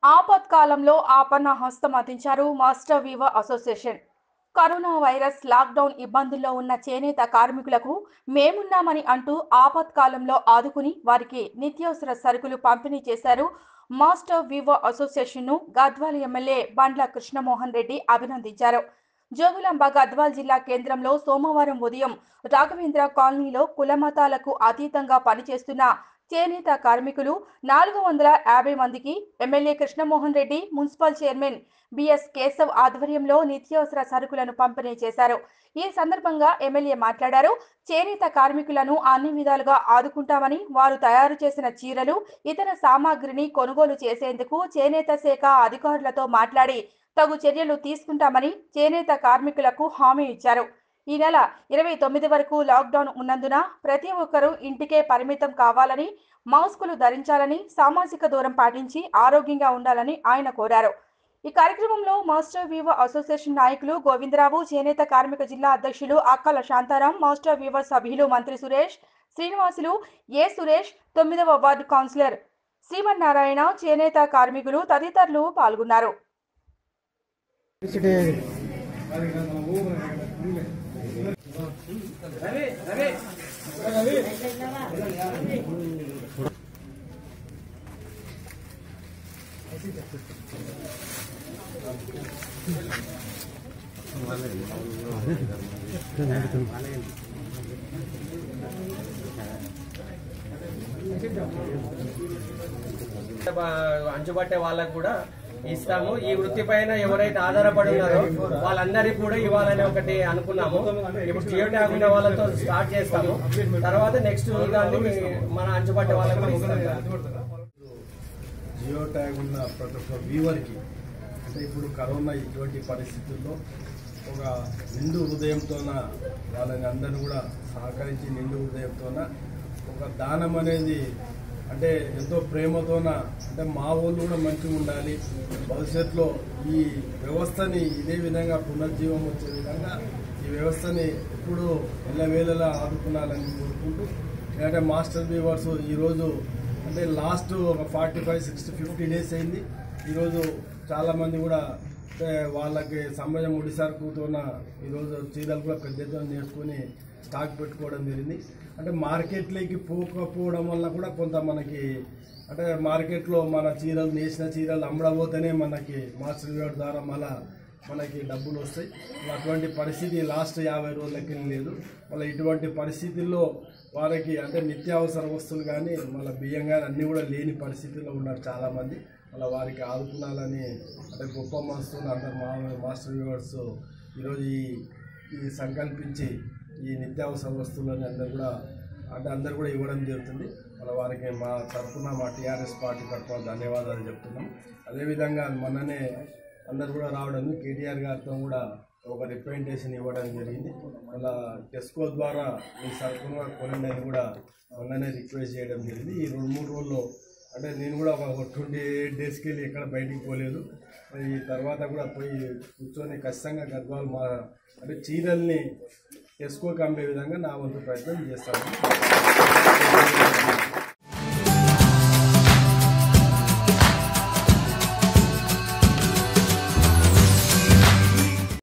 ఆపత్కాలంలో ఆపన్న హస్తం అందించారు master weaver association corona virus lockdown ఇబ్బందుల్లో ఉన్న చేనేత కార్మికులకు మేమున్నామని అంటూ ఆపత్కాలంలో ఆదుకుని వారికి నిత్యావసర సరుకులు పంపిణీ చేశారు మాస్టర్ వివో అసోసియేషన్ను గద్వాల ఎమ్మెల్యే బండ్ల కృష్ణమోహన్ రెడ్డి అభినందించారు జోగులాంబ గద్వాల్ జిల్లా కేంద్రంలో సోమవారం ఉదయం రాఘవేంద్ర కాలనీలో కులమతాలకు అతీతంగా పనిచేస్తున్న చేనేత కార్మికులు నాలుగు వందల యాభై మందికి MLA Krishnamohan Reddy municipal chairman BS Keshav ఆధ్వర్యంలో నిత్యావసర సరుకులను పంపిణీ చేశారు ఈ సందర్భంగా ఎమ్మెల్యే మాట్లాడారు చేనేత కార్మికులను అన్ని విధాలుగా ఆదుకుంటామని వారు తయారు చేసిన చీరలు ఇతర సామాగ్రిని కొనుగోలు చేసేందుకు చేనేత శాఖ అధికారులతో మాట్లాడి తగు చర్యలు తీసుకుంటామని చేనేత కార్మికులకు హామీ ఇచ్చారు ఈ నెల ఇరవై తొమ్మిది వరకు లాక్డౌన్ ఉన్నందున ప్రతి ఒక్కరూ ఇంటికే పరిమితం కావాలని మాస్కులు ధరించాలని సామాజిక దూరం పాటించి ఆరోగ్యంగా ఉండాలని ఆయన కోరారు ఈ కార్యక్రమంలో మాస్టర్ వీవో అసోసియేషన్ నాయకులు గోవిందరావు చేనేత కార్మిక జిల్లా అధ్యక్షులు అక్కల శాంతారాం మాస్టర్ వీవో సభ్యులు మంత్రి సురేష్ శ్రీనివాసులు ఏ సురేష్ తొమ్మిదవ వార్డు కౌన్సిలర్ శ్రీమన్నారాయణ చేనేత కార్మికులు తదితరులు పాల్గొన్నారు అంచుబట్టే వాళ్ళకు కూడా ఇస్తాము ఈ వృత్తి పైన ఎవరైతే ఆధారపడి ఉన్నారో వాళ్ళందరికీ కూడా ఇవ్వాలని ఒకటి అనుకున్నాము ఇప్పుడు జియో ట్యాగ్ ఉన్న వాళ్ళతో స్టార్ట్ చేస్తాము తర్వాత నెక్స్ట్ దాన్ని మన అంచుబట్టే వాళ్ళకు కూడా ఇస్తాము జియో ట్యాగ్ ఉన్న ప్రతి ఒక్క వ్యూవర్కి అంటే ఇప్పుడు కరోనా ఇటువంటి పరిస్థితుల్లో ఒక నిండు హృదయంతోన వాళ్ళని అందరిని కూడా సహకరించి నిండు హృదయంతోన ఒక దానం అనేది అంటే ఎంతో ప్రేమతోన అంటే మా వాళ్ళు కూడా మంచిగా ఉండాలి భవిష్యత్తులో ఈ వ్యవస్థని ఇదే విధంగా పునర్జీవం వచ్చే విధంగా ఈ వ్యవస్థని ఎప్పుడూ ఎల్లవేళలా ఆదుకున్నాలని కోరుకుంటూ ఎందుకంటే మాస్టర్ వీవర్స్ ఈరోజు అంటే లాస్ట్ ఒక forty five sixty fifty days అయింది ఈరోజు చాలా మంది కూడా అంటే వాళ్ళకి సమయం ముడిసరుకుతోన ఈరోజు చీరలు కూడా పెద్ద ఎత్తున నేర్చుకుని స్టాక్ పెట్టుకోవడం జరిగింది అంటే మార్కెట్లోకి పోకపోవడం వల్ల కూడా కొంత మనకి అంటే మార్కెట్లో మన చీరలు నేసిన చీరలు అమ్మడబోతేనే మనకి మాస్టర్ వీవర్ ద్వారా మళ్ళా మనకి డబ్బులు వస్తాయి అటువంటి పరిస్థితి లాస్ట్ యాభై రోజులకి లేదు మళ్ళీ ఇటువంటి పరిస్థితుల్లో వారికి అంటే నిత్యావసర వస్తువులు కానీ మళ్ళీ బియ్యం కానీ అన్నీ కూడా లేని పరిస్థితుల్లో ఉన్నారు చాలామంది మళ్ళీ వారికి ఆదుకునాలని అంటే గొప్ప మనసుతో అందరు మా మాస్టర్ వ్యూవర్స్ ఈరోజు ఈ ఈ సంకల్పించి ఈ నిత్యావసర వస్తువులని అందరు కూడా అంటే అందరు కూడా ఇవ్వడం జరుగుతుంది మళ్ళీ వారికి మా తరఫున మా టీఆర్ఎస్ పార్టీ తరఫున ధన్యవాదాలు చెప్తున్నాం అదేవిధంగా మొన్ననే అందరు కూడా రావడం కేటీఆర్ గారితో కూడా ఒక రిప్రజెంటేషన్ ఇవ్వడం జరిగింది అలా టెస్కో ద్వారా ఈ సరుకును కొనండి అని కూడా మొన్ననే రిక్వెస్ట్ చేయడం జరిగింది ఈ రెండు మూడు రోజుల్లో అంటే నేను కూడా ఒక ట్వంటీ ఎయిట్ డేస్కి వెళ్ళి ఎక్కడ బయటికి పోలేదు ఈ తర్వాత కూడా పోయి కూర్చొని ఖచ్చితంగా గద్వాలు మా అంటే చీరల్ని టెస్కోకి అమ్మే విధంగా నా వంతు ప్రయత్నం చేస్తాను